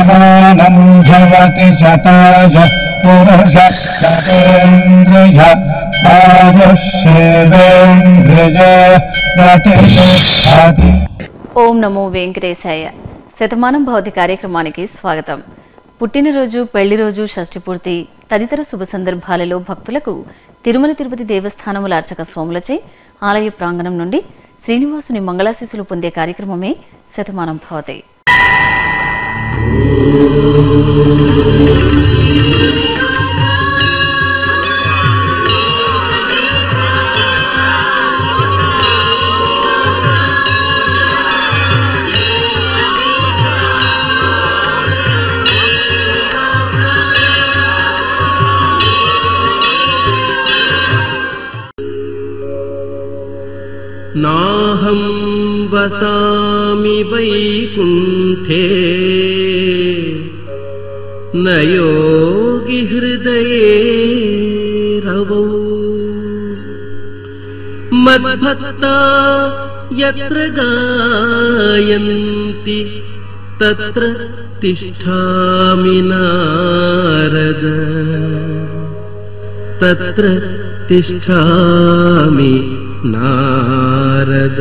శతమానం భవతి శతాయ పురుష శతేంద్రియ ఆయుష్యేవేంద్రియ ప్రతిష్టతి ఓం నమో వెంకటేశాయ శతమానం భవతి కార్యక్రమానికి స్వాగతం పుట్టినరోజు పెళ్లి రోజు షష్ఠి పూర్తి తదితర శుభ సందర్భాలలో భక్తులకు తిరుమల తిరుపతి దేవస్థానముల అర్చక స్వాములచే ఆలయ ప్రాంగణం నుండి శ్రీనివాసుని మంగళాశీసులు పొందే కార్యక్రమమే శతమానం భవతి नाहं वसामि वैकुण्ठे न योगि हृदये रवौ मद्भक्ता यत्र गायन्ति तत्र तिष्ठामि नारद तत्र तिष्ठामि नारद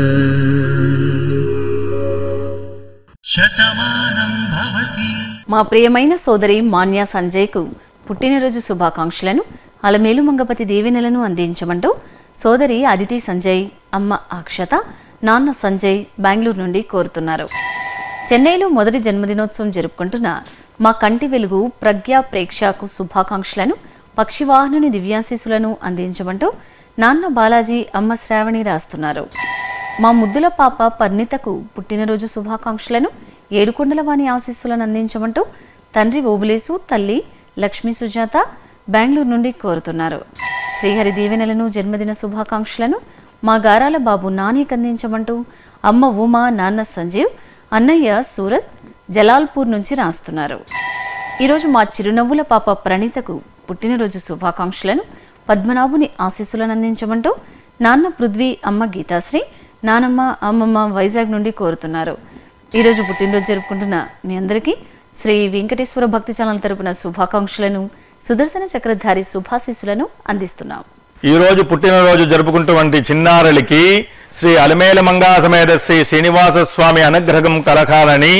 మా ప్రియమైన సోదరి మాన్య సంజయ్కు పుట్టినరోజు శుభాకాంక్షలను అలమేలు మంగపతి దీవెనలను అందించమంటూ సోదరి అదితి సంజయ్ అమ్మ అక్షత నాన్న సంజయ్ బెంగళూరు నుండి కోరుతున్నారు చెన్నైలో మొదటి జన్మదినోత్సవం జరుపుకుంటున్న మా కంటి వెలుగు ప్రజ్ఞా ప్రేక్షకు శుభాకాంక్షలను పక్షివాహనుని దివ్యాశీసులను అందించమంటూ నాన్న బాలాజీ అమ్మ శ్రావణి రాస్తున్నారు మా ముద్దుల పాప పర్ణితకు పుట్టినరోజు శుభాకాంక్షలను ఏడుకొండల వాణి ఆశీస్సులను అందించమంటూ తండ్రి ఓబులేసు తల్లి లక్ష్మీ సుజాత బెంగళూరు నుండి కోరుతున్నారు శ్రీహరి దీవెనలను జన్మదిన శుభాకాంక్షలను మా గారాల బాబు నానికి అందించమంటూ అమ్మ ఉమా నాన్న సంజీవ్ అన్నయ్య సూరత్ జలాల్పూర్ నుంచి రాస్తున్నారు ఈరోజు మా చిరునవ్వుల పాప ప్రణీతకు పుట్టినరోజు శుభాకాంక్షలను పద్మనాభుని ఆశీస్సులను అందించమంటూ నాన్న పృథ్వీ అమ్మ గీతాశ్రీ నానమ్మ అమ్మమ్మ వైజాగ్ నుండి కోరుతున్నారు ఈరోజు పుట్టినరోజు జరుపుకుంటున్న మీ అందరికీ శ్రీ వెంకటేశ్వర భక్తి ఛానల్ తరపున శుభాకాంక్షలను సుదర్శన చక్రధారి శుభాశీస్సులను అందిస్తున్నాం ఈ రోజు పుట్టినరోజు జరుపుకుంటున్నటువంటి చిన్నారులకి శ్రీ అలమేల మంగా సమేత శ్రీ శ్రీనివాస స్వామి అనుగ్రహం కలకాలని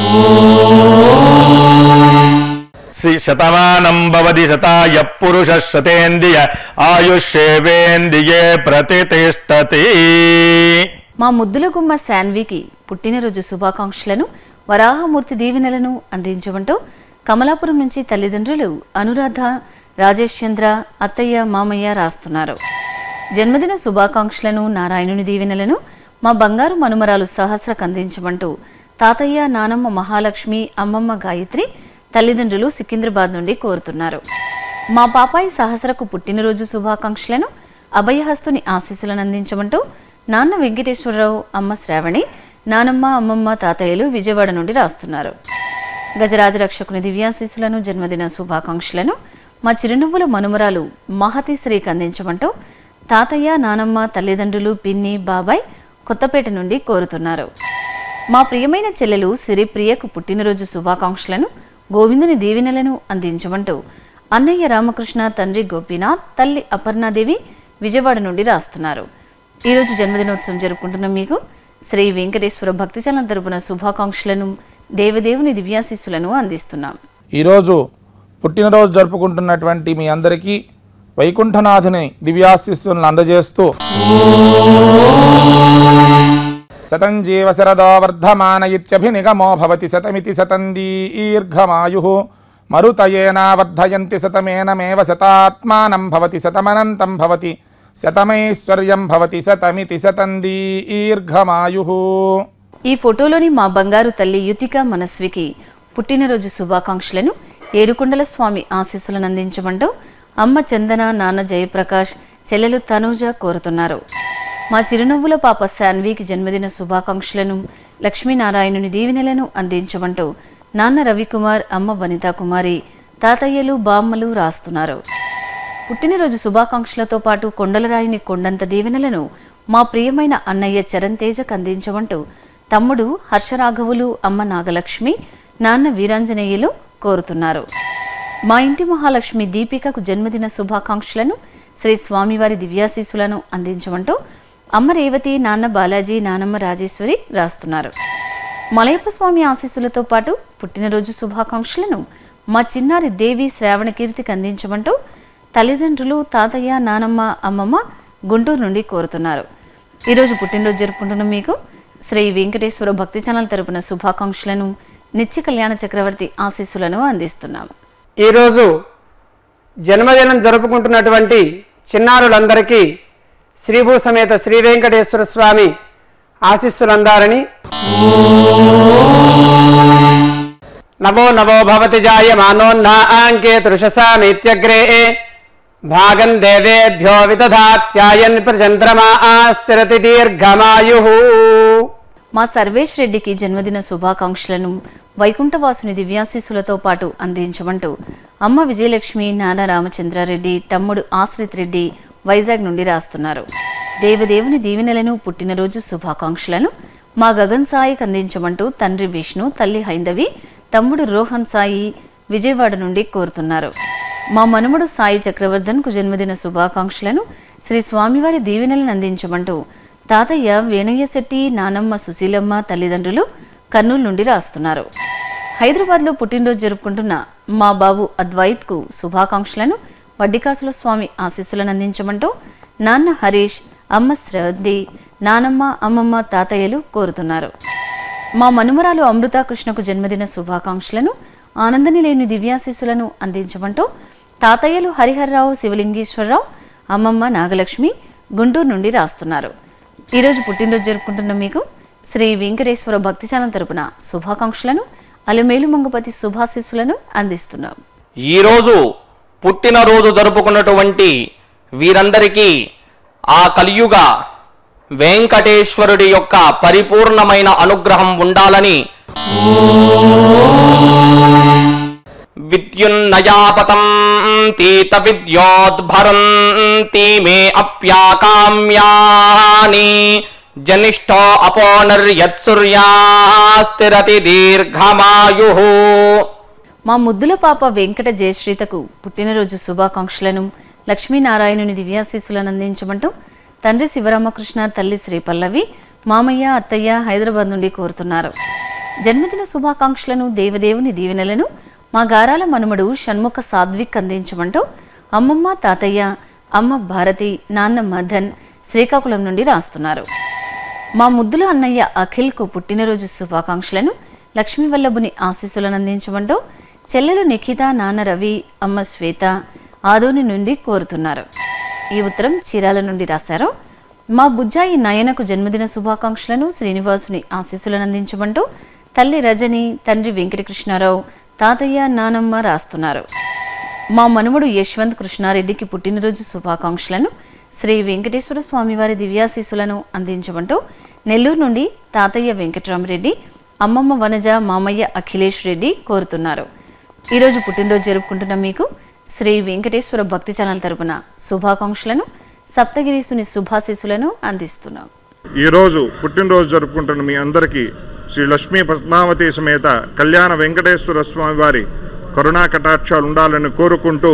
శ్రీ శతమానం భవతి శతాయ పురుష శతేంద్రియ ఆయుష్యేవేంద్రియే ప్రతిష్టతి మా ముద్దుల గుమ్మ శాన్వికి పుట్టినరోజు శుభాకాంక్షలను వరాహమూర్తి దీవెనలను అందించమంటూ కమలాపురం నుంచి తల్లిదండ్రులు అనురాధ రాజేష్ చంద్ర అత్తయ్య మామయ్య రాస్తున్నారు జన్మదిన శుభాకాంక్షలను నారాయణుని దీవెనలను మా బంగారు మనుమరాలు సహస్రకు అందించమంటూ తాతయ్య నానమ్మ మహాలక్ష్మి అమ్మమ్మ గాయత్రి తల్లిదండ్రులు సికింద్రాబాద్ నుండి కోరుతున్నారు మా పాపాయి సహస్రకు పుట్టినరోజు శుభాకాంక్షలను అభయహస్తుని ఆశీస్సులను అందించమంటూ నాన్న వెంకటేశ్వరరావు అమ్మ శ్రావణి నానమ్మ అమ్మమ్మ తాతయ్యలు విజయవాడ నుండి రాస్తున్నారు గజరాజ రక్షకుని దివ్యాశీస్సులను జన్మదిన శుభాకాంక్షలను మా చిరునవ్వుల మనుమరాలు మహతి శ్రీకి అందించమంటూ తాతయ్య నానమ్మ తల్లిదండ్రులు పిన్ని బాబాయ్ కొత్తపేట నుండి కోరుతున్నారు మా ప్రియమైన చెల్లెలు సిరిప్రియకు పుట్టినరోజు శుభాకాంక్షలను గోవిందుని దీవెనలను అందించమంటూ అన్నయ్య రామకృష్ణ తండ్రి గోపీనాథ్ తల్లి అపర్ణాదేవి విజయవాడ నుండి రాస్తున్నారు ఈరోజు జన్మదినోత్సవం జరుపుకుంటున్న మీకు శ్రీ వెంకటేశ్వర భక్తిచలన తరపున శుభాకాంక్షలను దేవదేవుని దివ్యాశీస్సులను అందిస్తున్నాం ఈరోజు పుట్టినరోజు జరుపుకుంటున్నటువంటి మీ అందరికీ వైకుంఠనాథుని దివ్యాశిస్సులను అందజేస్తూ శతం జీవ శరదో వర్ధమాన ఇత్యభినిగమో భవతి శతమితి శతం దీర్ఘమాయు మరుతయేనా వర్ధయంతి శతమేనమేవ శతాత్మానం భవతి శతమనంతం భవతి శతమైశ్వర్యం భవతి శతమితి శతం దీర్ఘమాయు ఈ ఫోటోలోని మా బంగారు తల్లి యుతిక మనస్వికి పుట్టినరోజు శుభాకాంక్షలను ఏడుకొండల స్వామి ఆశీస్సులను అందించమంటూ అమ్మ చందన నాన్న జయప్రకాష్ చెల్లెలు తనూజ కోరుతున్నారు మా చిరునవ్వుల పాప శాన్వికి జన్మదిన శుభాకాంక్షలను లక్ష్మీనారాయణుని దీవెనలను అందించమంటూ నాన్న రవికుమార్ అమ్మ వనితా కుమారి తాతయ్యలు బామ్మలు రాస్తున్నారు పుట్టినరోజు శుభాకాంక్షలతో పాటు కొండలరాయిని కొండంత దీవెనలను మా ప్రియమైన అన్నయ్య చరణ్ తేజకు అందించమంటూ తమ్ముడు హర్షరాఘవులు అమ్మ నాగలక్ష్మి నాన్న వీరాంజనేయులు కోరుతున్నారు మా ఇంటి మహాలక్ష్మి దీపికకు జన్మదిన శుభాకాంక్షలను శ్రీ స్వామివారి దివ్యాశీసులను అందించమంటూ అమ్మ రేవతి నాన్న బాలాజీ నానమ్మ రాజేశ్వరి రాస్తున్నారు మలయప్ప స్వామి ఆశీస్సులతో పాటు పుట్టినరోజు శుభాకాంక్షలను మా చిన్నారి దేవి శ్రావణ కీర్తికి అందించమంటూ తల్లిదండ్రులు తాతయ్య నానమ్మ అమ్మమ్మ గుంటూరు నుండి కోరుతున్నారు ఈరోజు పుట్టినరోజు జరుపుకుంటున్న మీకు శ్రీ వెంకటేశ్వర భక్తి ఛానల్ తరపున శుభాకాంక్షలను నిత్య కళ్యాణ చక్రవర్తి ఆశీస్సులను అందిస్తున్నాము ఈరోజు జన్మదినం జరుపుకుంటున్నటువంటి చిన్నారులందరికీ శ్రీభూ సమేత శ్రీ వెంకటేశ్వర స్వామి ఆశీస్సులందారని నమో నమో భవతి జాయమానోన్నాంకే తృషసామిత్యగ్రే భాగం దేవేభ్యో విదధాత్యాయన్ ప్రచంద్రమా స్థిరతి దీర్ఘమాయు మా సర్వేష్ రెడ్డికి జన్మదిన శుభాకాంక్షలను వైకుంఠవాసుని దివ్యాశీస్సులతో పాటు అందించమంటూ అమ్మ విజయలక్ష్మి నాన్న రామచంద్రారెడ్డి తమ్ముడు ఆశ్రిత్ రెడ్డి వైజాగ్ నుండి రాస్తున్నారు దేవదేవుని దీవెనలను పుట్టినరోజు శుభాకాంక్షలను మా గగన్ సాయికి అందించమంటూ తండ్రి విష్ణు తల్లి హైందవి తమ్ముడు రోహన్ సాయి విజయవాడ నుండి కోరుతున్నారు మా మనుమడు సాయి చక్రవర్ధన్కు జన్మదిన శుభాకాంక్షలను శ్రీ స్వామివారి దీవెనలను అందించమంటూ తాతయ్య వేణయ్య శెట్టి నానమ్మ సుశీలమ్మ తల్లిదండ్రులు కర్నూలు నుండి రాస్తున్నారు హైదరాబాద్లో పుట్టినరోజు జరుపుకుంటున్న మా బాబు అద్వైత్కు శుభాకాంక్షలను వడ్డికాసుల స్వామి ఆశీస్సులను అందించమంటూ నాన్న హరీష్ అమ్మ శ్రద్ధి నానమ్మ అమ్మమ్మ తాతయ్యలు కోరుతున్నారు మా మనుమరాలు అమృత కృష్ణకు జన్మదిన శుభాకాంక్షలను ఆనందని లేని దివ్యాశీస్సులను అందించమంటూ తాతయ్యలు హరిహర్రావు శివలింగేశ్వరరావు అమ్మమ్మ నాగలక్ష్మి గుంటూరు నుండి రాస్తున్నారు ఈరోజు పుట్టినరోజు జరుపుకుంటున్న మీకు శ్రీ వెంకటేశ్వర భక్తి ఛానల్ తరపున శుభాకాంక్షలను అలమేలు మంగపతి శుభాశీస్సులను అందిస్తున్నాం ఈరోజు పుట్టినరోజు జరుపుకున్నటువంటి వీరందరికీ ఆ కలియుగ వెంకటేశ్వరుడి యొక్క పరిపూర్ణమైన అనుగ్రహం ఉండాలని విద్యున్నయాపతం తీత విద్యోద్భరంతి మే అప్యాకామ్యాని జనిష్టో అపోనర్యత్సూర్యాస్తిరతి దీర్ఘమాయు మా ముద్దుల పాప వెంకట జయశ్రీతకు పుట్టినరోజు శుభాకాంక్షలను లక్ష్మీనారాయణుని దివ్యాశీస్సులను అందించమంటూ తండ్రి శివరామకృష్ణ తల్లి శ్రీపల్లవి మామయ్య అత్తయ్య హైదరాబాద్ నుండి కోరుతున్నారు జన్మదిన శుభాకాంక్షలను దేవదేవుని దీవెనలను మా గారాల మనుమడు షణ్ముఖ సాత్విక్ అందించమంటూ అమ్మమ్మ తాతయ్య అమ్మ భారతి నాన్న మదన్ శ్రీకాకుళం నుండి రాస్తున్నారు మా ముద్దుల అన్నయ్య అఖిల్కు పుట్టినరోజు శుభాకాంక్షలను లక్ష్మీ వల్లభుని ఆశీస్సులను అందించమంటూ చెల్లెలు నిఖిత నాన్న రవి అమ్మ శ్వేత ఆదోని నుండి కోరుతున్నారు ఈ ఉత్తరం చీరాల నుండి రాశారు మా బుజ్జాయి నయనకు జన్మదిన శుభాకాంక్షలను శ్రీనివాసుని ఆశీస్సులను అందించమంటూ తల్లి రజని తండ్రి వెంకటకృష్ణారావు తాతయ్య నానమ్మ రాస్తున్నారు మా మనుమడు యశ్వంత్ కృష్ణారెడ్డికి పుట్టినరోజు శుభాకాంక్షలను శ్రీ వెంకటేశ్వర స్వామివారి దివ్యాశీస్సులను అందించమంటూ నెల్లూరు నుండి తాతయ్య వెంకటరామరెడ్డి అమ్మమ్మ వనజ మామయ్య అఖిలేష్ రెడ్డి కోరుతున్నారు ఈరోజు పుట్టినరోజు జరుపుకుంటున్న మీకు శ్రీ వెంకటేశ్వర భక్తి ఛానల్ తరపున శుభాకాంక్షలను సప్తగిరీసుని శుభాశీస్సులను అందిస్తున్నాం ఈరోజు పుట్టినరోజు జరుపుకుంటున్న మీ అందరికీ శ్రీ లక్ష్మీ పద్మావతి సమేత కళ్యాణ వెంకటేశ్వర స్వామి వారి కరుణా కటాక్షాలు ఉండాలని కోరుకుంటూ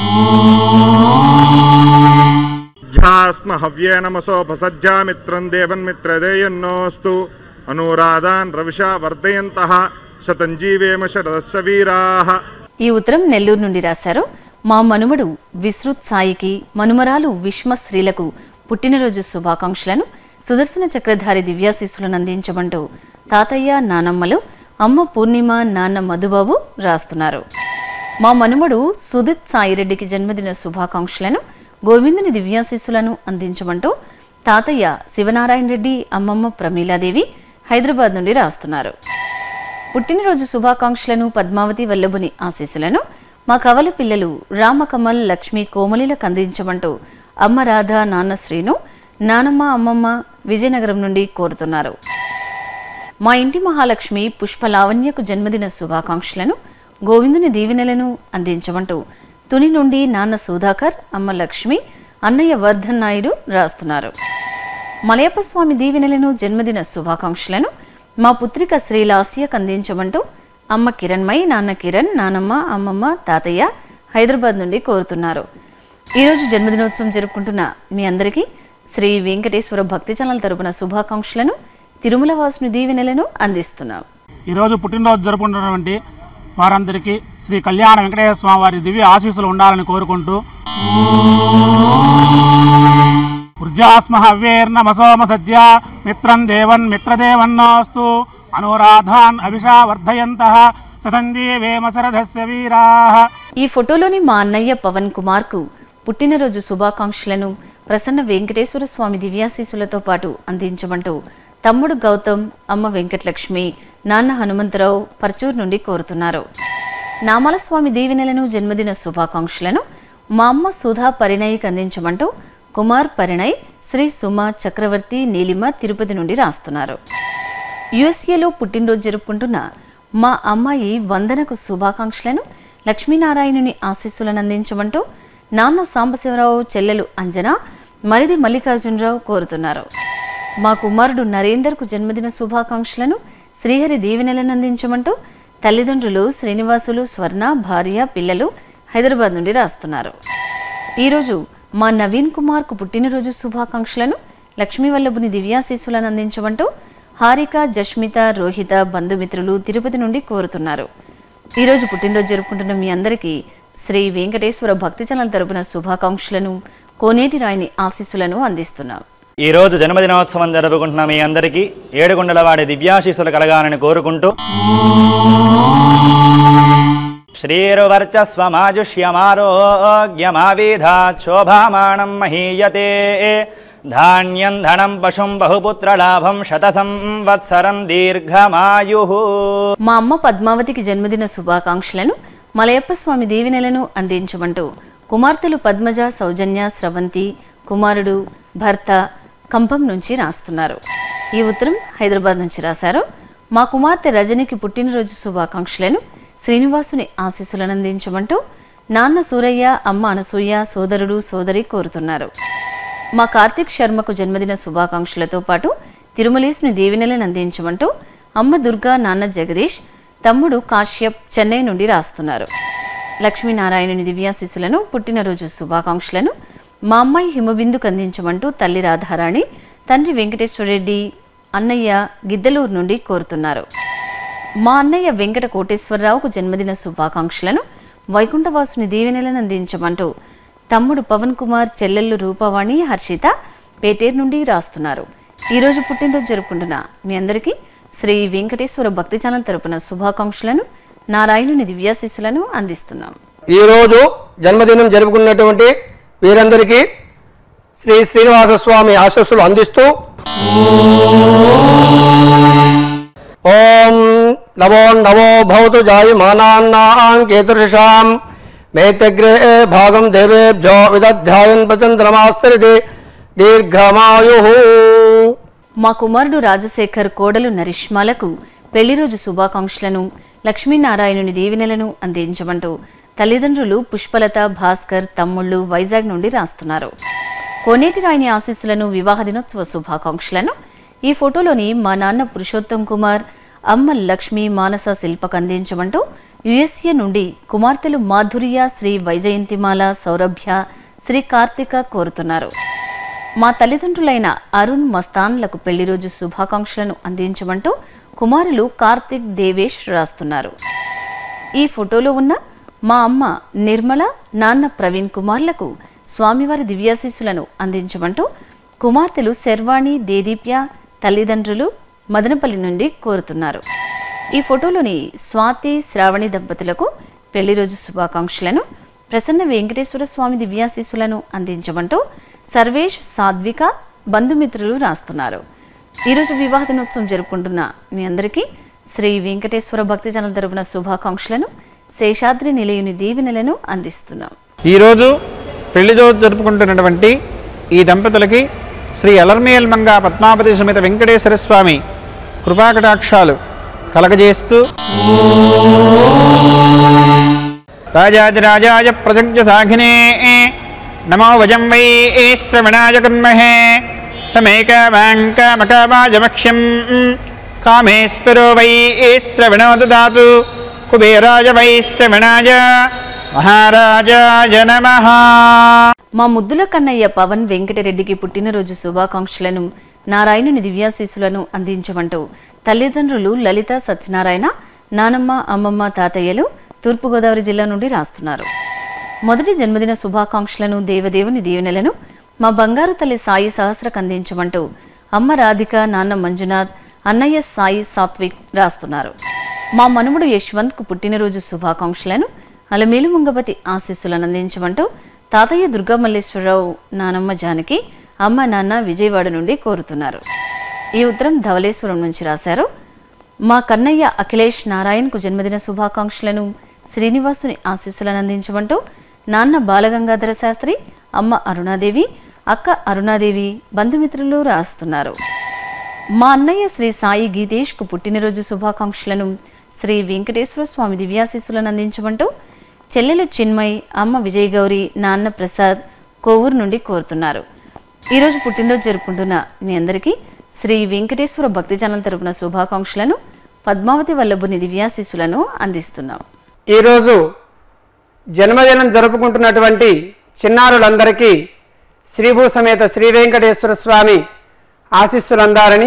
ధ్యాస్మ హవ్యే నమసోపసజ్జామిత్రం దేవన్మిత్రదేయన్నోస్తు అనురాధాన్ రవిషా వర్ధయంత శతంజీవేమ శరదస్స వీరాః ఈ ఉత్తరం నెల్లూరు నుండి రాశారు మా మనుమడు విశ్రుత్ సాయికి మనుమరాలు విష్మ శ్రీలకు పుట్టినరోజు శుభాకాంక్షలను సుదర్శన చక్రధారి దివ్యాశీస్సులను అందించమంటూ తాతయ్య నానమ్మలు అమ్మ పూర్ణిమ నాన్న మధుబాబు రాస్తున్నారు మా మనుమడు సుదిత్ సాయిరెడ్డికి జన్మదిన శుభాకాంక్షలను గోవిందుని దివ్యాశీస్సులను అందించమంటూ తాతయ్య శివనారాయణ రెడ్డి అమ్మమ్మ ప్రమీలాదేవి హైదరాబాద్ నుండి రాస్తున్నారు పుట్టినరోజు శుభాకాంక్షలను పద్మావతి వల్లభుని ఆశీస్సులను మా కవల పిల్లలు రామకమల్ లక్ష్మి కోమలిలకు అందించమంటూ అమ్మ రాధ నాన్న శ్రీను నానమ్మ అమ్మమ్మ విజయనగరం నుండి కోరుతున్నారు మా ఇంటి మహాలక్ష్మి పుష్పలావణ్యకు జన్మదిన శుభాకాంక్షలను గోవిందుని దీవెనలను అందించమంటూ తుని నుండి నాన్న సుధాకర్ అమ్మ లక్ష్మి అన్నయ్య వర్ధన్ నాయుడు రాస్తున్నారు మలయప్ప స్వామి దీవెనలను జన్మదిన శుభాకాంక్షలను మా పుత్రిక శ్రీలాస్యకు అందించమంటూ అమ్మ కిరణ్మయి నాన్న కిరణ్ నానమ్మ అమ్మమ్మ తాతయ్య హైదరాబాద్ నుండి కోరుతున్నారు ఈరోజు జన్మదినోత్సవం జరుపుకుంటున్న మీ అందరికీ శ్రీ వెంకటేశ్వర భక్తి ఛానల్ తరపున శుభాకాంక్షలను తిరుమల వాసుని దీవెనలను అందిస్తున్నాం ఈరోజు పుట్టినరోజు జరుపుకుంటున్నటువంటి వారందరికీ శ్రీ కళ్యాణ వెంకటేశ్వర స్వామి వారి దివ్య ఆశీస్సులు ఉండాలని కోరుకుంటూ వృద్ధాస్మ హవ్యేర్నమసోమ సద్య మిత్రం దేవన్ మిత్రదేవన్నోస్తు అనురాధాన్ అభిషా వర్ధయంత సతందీవేమ శరథస్య వీరా ఈ ఫోటోలోని మా అన్నయ్య పవన్ కుమార్ కు పుట్టినరోజు శుభాకాంక్షలను ప్రసన్న వెంకటేశ్వర స్వామి దివ్యాశీసులతో పాటు అందించమంటూ తమ్ముడు గౌతమ్ అమ్మ వెంకటలక్ష్మి నాన్న హనుమంతరావు పర్చూర్ నుండి కోరుతున్నారు నామాల స్వామి దీవెనలను జన్మదిన శుభాకాంక్షలను మా అమ్మ సుధా పరిణయ్కి అందించమంటూ కుమార్ పరిణయ్ శ్రీ సుమ చక్రవర్తి నీలిమ తిరుపతి నుండి రాస్తున్నారు యుఎస్ఏలో పుట్టినరోజు జరుపుకుంటున్న మా అమ్మాయి వందనకు శుభాకాంక్షలను లక్ష్మీనారాయణుని ఆశీస్సులను అందించమంటూ నాన్న సాంబశివరావు చెల్లెలు అంజన మరిది మల్లికార్జునరావు కోరుతున్నారు మా కుమారుడు నరేందర్కు జన్మదిన శుభాకాంక్షలను శ్రీహరి దీవెనలను అందించమంటూ తల్లిదండ్రులు శ్రీనివాసులు స్వర్ణ భార్య పిల్లలు హైదరాబాద్ నుండి రాస్తున్నారు ఈరోజు మా నవీన్ కుమార్కు పుట్టినరోజు శుభాకాంక్షలను లక్ష్మీ వల్లభుని దివ్యాశీస్సులను అందించమంటూ హారిక జష్మిత రోహిత బంధుమిత్రులు తిరుపతి నుండి కోరుతున్నారు ఈరోజు పుట్టినరోజు జరుపుకుంటున్న మీ అందరికీ శ్రీ వెంకటేశ్వర భక్తి ఛానల్ తరపున శుభాకాంక్షలను కోనేటి రాయిని ఆశీస్సులను అందిస్తున్నాం ఈ రోజు జన్మదినోత్సవం జరుపుకుంటున్న మీ అందరికీ ఏడుగుండల వాడి దివ్యాశీస్సులు కలగాలని కోరుకుంటూ శ్రీరువర్చస్వమాజుష్యమారోగ్యమావిధాత్ శోభామాణం మహీయతే ధాన్యం ధనం పశుం బహుపుత్రలాభం శత సంవత్సరం దీర్ఘమాయు మా అమ్మ పద్మావతికి జన్మదిన శుభాకాంక్షలను మలయప్ప స్వామి దీవెనలను అందించమంటూ కుమార్తెలు పద్మజ సౌజన్య స్రవంతి కుమారుడు భర్త కంపం నుంచి రాస్తున్నారు ఈ ఉత్తరం హైదరాబాద్ నుంచి రాశారు మా కుమార్తె రజనికి పుట్టినరోజు శుభాకాంక్షలను శ్రీనివాసుని ఆశీస్సులను అందించమంటూ నాన్న సూరయ్య అమ్మ అనసూయ సోదరుడు సోదరి కోరుతున్నారు మా కార్తీక్ శర్మకు జన్మదిన శుభాకాంక్షలతో పాటు తిరుమలేసుని దీవెనలను అందించమంటూ అమ్మ దుర్గా నాన్న జగదీష్ తమ్ముడు కాశ్యప్ చెన్నై నుండి రాస్తున్నారు లక్ష్మీనారాయణుని దివ్యాశిస్సులను పుట్టినరోజు శుభాకాంక్షలను మా అమ్మాయి హిమబిందుకు అందించమంటూ తల్లి రాధారాణి తండ్రి వెంకటేశ్వరరెడ్డి అన్నయ్య గిద్దలూరు నుండి కోరుతున్నారు మా అన్నయ్య వెంకట కోటేశ్వరరావుకు జన్మదిన శుభాకాంక్షలను వైకుంఠవాసుని దీవెనలను అందించమంటూ తమ్ముడు పవన్ కుమార్ చెల్లెళ్ళు రూపవాణి హర్షిత పేటేరు నుండి రాస్తున్నారు ఈరోజు పుట్టినరోజు జరుపుకుంటున్న మీ అందరికీ శ్రీ వెంకటేశ్వర భక్తి ఛానల్ తరపున శుభాకాంక్షలను నారాయణుని దివ్యాశిస్సులను అందిస్తున్నాం ఈరోజు జన్మదినం జరుపుకున్నటువంటి వీరందరికీ శ్రీ శ్రీనివాస స్వామి ఆశస్సులు అందిస్తూ ఓం నమో నమో భవతు జాయమానాన్నాం కేతుషాం మేతగ్రే భాగం దేవేభ్యో విదధ్యాయన్ ప్రచంద్రమాస్తరిది దీర్ఘమాయు మా కుమారుడు రాజశేఖర్ కోడలు నరిష్మాలకు పెళ్లి రోజు శుభాకాంక్షలను లక్ష్మీనారాయణుని దీవెనలను అందించమంటూ తల్లిదండ్రులు పుష్పలత భాస్కర్ తమ్ముళ్ళు వైజాగ్ నుండి రాస్తున్నారు కోనేటి రాయిని ఆశీస్సులను వివాహ దినోత్సవ శుభాకాంక్షలను ఈ ఫోటోలోని మా నాన్న పురుషోత్తం కుమార్ అమ్మ లక్ష్మి మానస శిల్పకు అందించమంటూ యుఎస్ఏ నుండి కుమార్తెలు మాధుర్య శ్రీ వైజయంతిమాల సౌరభ్య శ్రీ కార్తిక కోరుతున్నారు మా తల్లిదండ్రులైన అరుణ్ మస్తాన్లకు పెళ్లి రోజు శుభాకాంక్షలను అందించమంటూ కుమారులు కార్తిక్ దేవేష్ రాస్తున్నారు ఈ ఫోటోలో ఉన్న మా అమ్మ నిర్మల నాన్న ప్రవీణ్ కుమార్లకు స్వామివారి దివ్యాశీస్సులను అందించమంటూ కుమార్తెలు శర్వాణి దేదీప్య తల్లిదండ్రులు మదనపల్లి నుండి కోరుతున్నారు ఈ ఫోటోలోని స్వాతి శ్రావణి దంపతులకు పెళ్లి రోజు శుభాకాంక్షలను ప్రసన్న వెంకటేశ్వర స్వామి దివ్యాశీస్సులను అందించమంటూ సర్వేష్ సాత్విక బంధుమిత్రులు రాస్తున్నారు ఈరోజు వివాహ దినోత్సవం జరుపుకుంటున్న మీ అందరికీ శ్రీ వెంకటేశ్వర భక్తి జనం తరపున శుభాకాంక్షలను శేషాద్రి నిలయుని దీవెనలను అందిస్తున్నాం ఈరోజు పెళ్లి రోజు జరుపుకుంటున్నటువంటి ఈ దంపతులకి శ్రీ అలర్మేల్ మంగా పద్మాపతి సమేత వెంకటేశ్వర స్వామి కృపాకటాక్షాలు కలగజేస్తూ రాజాదిరాజాయ ప్రజజ్ఞ సాఘినే నమో వజం వై శ్రవణాయ కన్మహే సమేకమాంకమకామాజమక్ష్యం కామేశ్వరో వై శ్రవణో దదాతు కుబేరాజ వైశ్రవణాయ మహారాజాయ నమః మా ముద్దుల కన్నయ్య పవన్ వెంకటరెడ్డికి పుట్టినరోజు శుభాకాంక్షలను నారాయణుని దివ్యాశీసులను అందించమంటూ తల్లిదండ్రులు లలిత సత్యనారాయణ నానమ్మ అమ్మమ్మ తాతయ్యలు తూర్పుగోదావరి జిల్లా నుండి రాస్తున్నారు మొదటి జన్మదిన శుభాకాంక్షలను దేవదేవుని దీవెనలను మా బంగారు తల్లి సాయి సహస్రకు అందించమంటూ అమ్మ రాధిక నాన్న మంజునాథ్ అన్నయ్య సాయి సాత్విక్ రాస్తున్నారు మా మనుమడు యశ్వంత్కు పుట్టినరోజు శుభాకాంక్షలను అలమేలు ముంగపతి ఆశీస్సులను అందించమంటూ తాతయ్య దుర్గామల్లేశ్వరరావు నానమ్మ జానకి అమ్మ నాన్న విజయవాడ నుండి కోరుతున్నారు ఈ ఉత్తరం ధవలేశ్వరం నుంచి రాశారు మా కన్నయ్య అఖిలేష్ నారాయణ్కు జన్మదిన శుభాకాంక్షలను శ్రీనివాసుని ఆశీస్సులను అందించమంటూ నాన్న బాలగంగాధర శాస్త్రి అమ్మ అరుణాదేవి అక్క అరుణాదేవి బంధుమిత్రులు రాస్తున్నారు మా అన్నయ్య శ్రీ సాయి గీతేష్కు పుట్టినరోజు శుభాకాంక్షలను శ్రీ వెంకటేశ్వర స్వామి దివ్యాశీస్సులను అందించమంటూ చెల్లెలు చిన్మయ్ అమ్మ విజయ్ గౌరి నాన్న ప్రసాద్ కోవూరు నుండి కోరుతున్నారు ఈరోజు పుట్టినరోజు జరుపుకుంటున్న మీ అందరికీ శ్రీ వెంకటేశ్వర భక్తి ఛానల్ తరపున శుభాకాంక్షలను పద్మావతి వల్లభుని దివ్యాశీస్సులను అందిస్తున్నాం ఈరోజు జన్మదినం జరుపుకుంటున్నటువంటి చిన్నారులందరికీ శ్రీభూ సమేత శ్రీ వెంకటేశ్వర స్వామి ఆశీస్సులు అందారని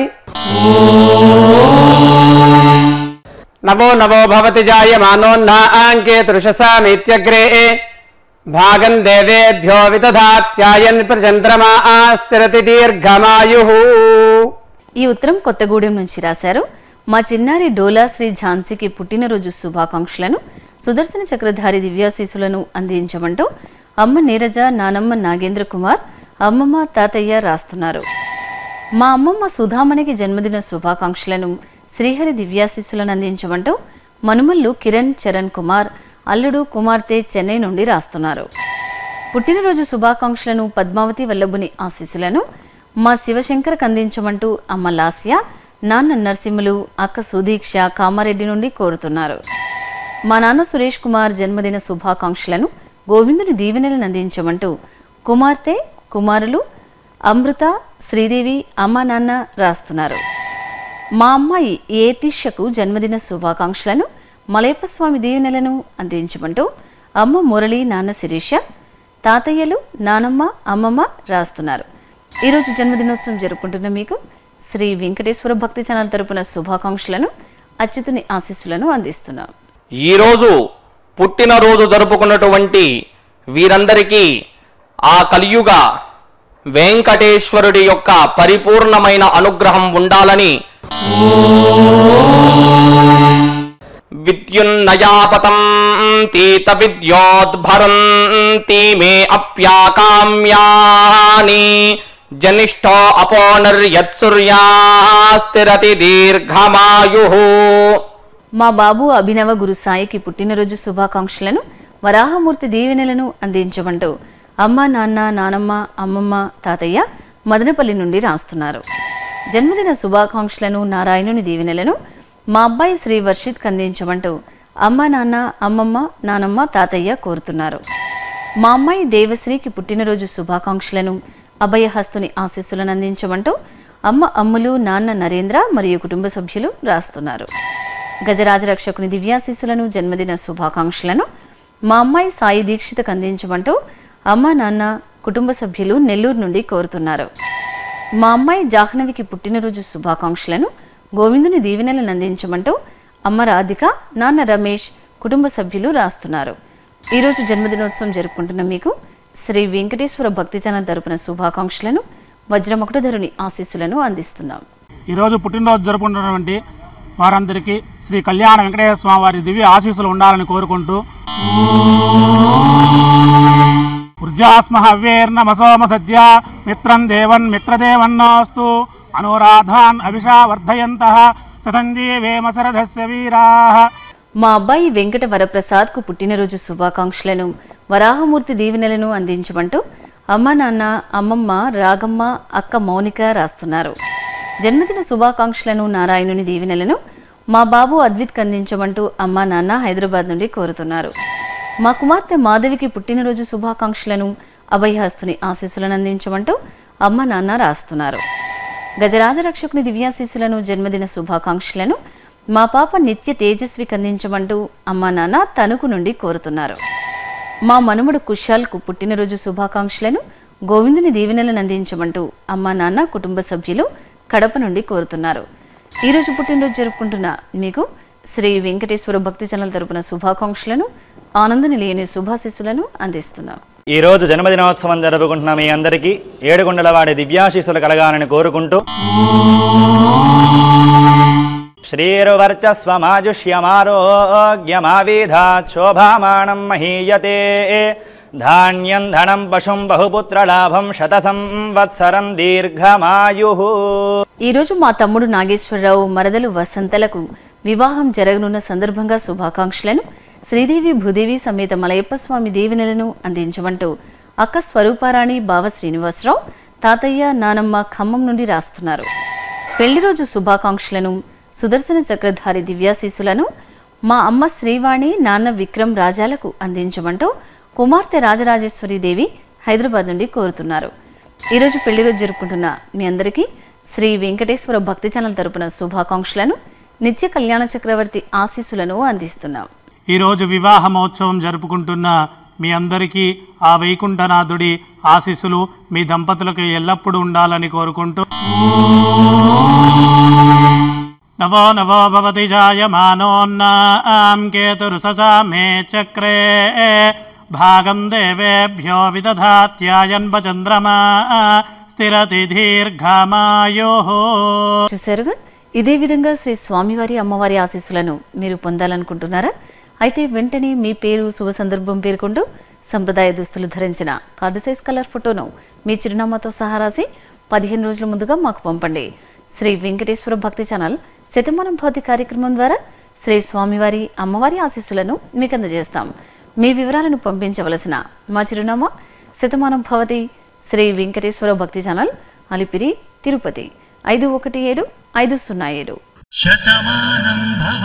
నమో నమో భవతి జాయమానోన్నా ఆంకే తృషసామిత్యగ్రే భాగం దేవేభ్యో విదధాత్యాయన్ ప్రచంద్రమా స్థిరతి దీర్ఘమాయు ఈ ఉత్తరం కొత్తగూడెం నుంచి రాశారు మా చిన్నారి డోలా శ్రీ ఝాన్సీకి పుట్టినరోజు శుభాకాంక్షలను సుదర్శన చక్రధారి దివ్యాశీసులను అందించమంటూ అమ్మ నీరజ నానమ్మ నాగేంద్ర కుమార్ అమ్మమ్మ తాతయ్య రాస్తున్నారు మా అమ్మమ్మ సుధామణికి జన్మదిన శుభాకాంక్షలను శ్రీహరి దివ్యాశీస్సులను అందించమంటూ మనుమల్లు కిరణ్ చరణ్ కుమార్ అల్లుడు కుమార్తె చెన్నై నుండి రాస్తున్నారు పుట్టినరోజు శుభాకాంక్షలను పద్మావతి వల్లభుని ఆశీస్సులను మా శివశంకర్కి అందించమంటూ అమ్మ లాస్య నాన్న నరసింహులు అక్క సుదీక్ష కామారెడ్డి నుండి కోరుతున్నారు మా నాన్న సురేష్ కుమార్ జన్మదిన శుభాకాంక్షలను గోవిందుని దీవెనలను అందించమంటూ కుమార్తె కుమారులు అమృత శ్రీదేవి అమ్మ నాన్న రాస్తున్నారు మా అమ్మాయి ఏతిషకు జన్మదిన శుభాకాంక్షలను మలయప్పస్వామి దీవెనలను అందించమంటూ అమ్మ మురళి నాన్న శిరీష తాతయ్యలు నానమ్మ అమ్మమ్మ రాస్తున్నారు ఈరోజు జన్మదినోత్సవం జరుపుకుంటున్న మీకు శ్రీ వెంకటేశ్వర భక్తి ఛానల్ తరపున శుభాకాంక్షలను అచ్యుతుని ఆశీస్సులను అందిస్తున్నాం ఈరోజు పుట్టినరోజు జరుపుకున్నటువంటి వీరందరికీ ఆ కలియుగ వెంకటేశ్వరుడి యొక్క పరిపూర్ణమైన అనుగ్రహం ఉండాలని విద్యున్నయాపతం తీత విద్యోద్భరంతి మే అప్యాకామ్యాని జనిష్టో అపోనర్యత్సూర్యాస్తిరతి దీర్ఘమాయు మా బాబు అభినవ గురు సాయికి పుట్టినరోజు శుభాకాంక్షలను వరాహమూర్తి దీవెనలను అందించమంటూ అమ్మ నాన్న నానమ్మ అమ్మమ్మ తాతయ్య మదనపల్లి నుండి రాస్తున్నారు జన్మదిన శుభాకాంక్షలను నారాయణుని దీవెనలను మా అబ్బాయి శ్రీ వర్షిత్ అందించమంటూ అమ్మ నాన్న అమ్మమ్మ నానమ్మ తాతయ్య కోరుతున్నారు మా అమ్మాయి దేవశ్రీకి పుట్టినరోజు శుభాకాంక్షలను అభయహస్తుని ఆశీస్సులను అందించమంటూ అమ్మ అమ్ములు నాన్న నరేంద్ర మరియు కుటుంబ సభ్యులు రాస్తున్నారు గజరాజ రక్షకుని దివ్యాశీస్సులను జన్మదిన శుభాకాంక్షలను మా అమ్మాయి సాయి దీక్షితకు అందించమంటూ అమ్మ నాన్న కుటుంబ సభ్యులు నెల్లూరు నుండి కోరుతున్నారు మా అమ్మాయి జాహ్నవికి పుట్టినరోజు శుభాకాంక్షలను గోవిందుని దీవెనలను అందించమంటూ అమ్మ రాధిక నాన్న రమేష్ కుటుంబ సభ్యులు రాస్తున్నారు ఈరోజు జన్మదినోత్సవం జరుపుకుంటున్న మీకు శ్రీ వెంకటేశ్వర భక్తి ఛానల్ తరపున శుభాకాంక్షలను వజ్రమకుటధరుని ఆశీస్సులను అందిస్తున్నాం ఈరోజు పుట్టినరోజు జరుపుకుంటున్నటువంటి వారందరికీ శ్రీ కళ్యాణ వెంకటేశ్వర స్వామి వారి దివ్య ఆశీస్సులు ఉండాలని కోరుకుంటూ ఊర్జాస్మ హవ్యేర్నమసోమ సద్య మిత్రం దేవన్ మిత్రదేవన్నోస్తు అనురాధాన్ అభిషా వర్ధయంత సతంజీవేమ శరథస్య వీరాః మా అబ్బాయి వెంకట వరప్రసాద్కు పుట్టినరోజు శుభాకాంక్షలను వరాహమూర్తి దీవెనలను అందించమంటూ అమ్మ నాన్న అమ్మమ్మ రాగమ్మ అక్క మౌనిక రాస్తున్నారు జన్మదిన శుభాకాంక్షలను నారాయణుని దీవెనలను మా బాబు అద్విత్కి అందించమంటూ అమ్మ నాన్న హైదరాబాద్ నుండి కోరుతున్నారు మా కుమార్తె మాధవికి పుట్టినరోజు శుభాకాంక్షలను అభయహస్తుని ఆశీస్సులను అందించమంటూ అమ్మ నాన్న రాస్తున్నారు గజరాజ రక్షకుని దివ్యాశీస్సులను జన్మదిన శుభాకాంక్షలను మా పాప నిత్య తేజస్వి కందించమంటూ అమ్మా నాన్న తణుకు నుండి కోరుతున్నారు మా మనుమడు కుశాల్కు పుట్టినరోజు శుభాకాంక్షలను గోవిందుని దీవెనలను అందించమంటూ అమ్మా నాన్న కుటుంబ సభ్యులు కడప నుండి కోరుతున్నారు ఈరోజు పుట్టినరోజు జరుపుకుంటున్న మీకు శ్రీ వెంకటేశ్వర భక్తి ఛానల్ తరపున శుభాకాంక్షలను ఆనంద నిలయని శుభాశిస్సులను అందిస్తున్నాం ఈ రోజు జన్మదినోత్సవం జరుపుకుంటున్న మీ అందరికీ ఏడుగుండలవాడి దివ్యాశీస్సులు కలగాలని కోరుకుంటూ శ్రీరువర్చస్వమాజుష్యమారోగ్యమావిధాత్ శోభామానం మహీయతే ధాన్యం ధనం పశుం బహుపుత్రలాభం శత సంవత్సరం దీర్ఘమాయు ఈరోజు మా తమ్ముడు నాగేశ్వరరావు మరదలు వసంతలకు వివాహం జరగనున్న సందర్భంగా శుభాకాంక్షలను శ్రీదేవి భూదేవి సమేత మలయప్ప స్వామి దీవెనలను అందించమంటూ అక్క స్వరూపారాణి బావ శ్రీనివాసరావు తాతయ్య నానమ్మ ఖమ్మం నుండి రాస్తున్నారు పెళ్లి రోజు శుభాకాంక్షలను సుదర్శన చక్రధారి దివ్యాశీసులను మా అమ్మ శ్రీవాణి నాన్న విక్రమ్ రాజాలకు అందించమంటూ కుమార్తె రాజరాజేశ్వరి దేవి హైదరాబాద్ నుండి కోరుతున్నారు ఈరోజు పెళ్లి రోజు జరుపుకుంటున్న మీ అందరికీ శ్రీ వెంకటేశ్వర భక్తి ఛానల్ తరపున శుభాకాంక్షలను నిత్య కళ్యాణ చక్రవర్తి ఆశీస్సులను అందిస్తున్నాం ఈరోజు వివాహ మహోత్సవం జరుపుకుంటున్న మీ అందరికీ ఆ వైకుంఠనాథుడి ఆశీస్సులు మీ దంపతులకు ఎల్లప్పుడూ ఉండాలని కోరుకుంటూ నవో నవో భవతి జాయమానోన్నాం కేతురుససా మే చక్రే భాగం దేవేభ్యో విదధాత్యాయన్వ చంద్రమా స్థిరతి దీర్ఘమాయో చూశారుగా ఇదే విధంగా శ్రీ స్వామివారి అమ్మవారి ఆశీస్సులను మీరు పొందాలనుకుంటున్నారా అయితే వెంటనే మీ పేరు శుభ సందర్భం పేర్కొంటూ సంప్రదాయ దుస్తులు ధరించిన కార్డు సైజ్ కలర్ ఫోటోను మీ చిరునామాతో సహా రాసి పదిహేను రోజుల ముందుగా మాకు పంపండి శ్రీ వెంకటేశ్వర భక్తి ఛానల్ శతమానం భౌతి కార్యక్రమం ద్వారా శ్రీ స్వామివారి అమ్మవారి ఆశీస్సులను మీకు అందజేస్తాం మీ వివరాలను పంపించవలసిన మా చిరునామా శతమానం భవతి శ్రీ వెంకటేశ్వర భక్తి ఛానల్ అలిపిరి తిరుపతి ఐదు ఒకటి ఏడు ఐదు సున్నా ఏడు శతమానం భవ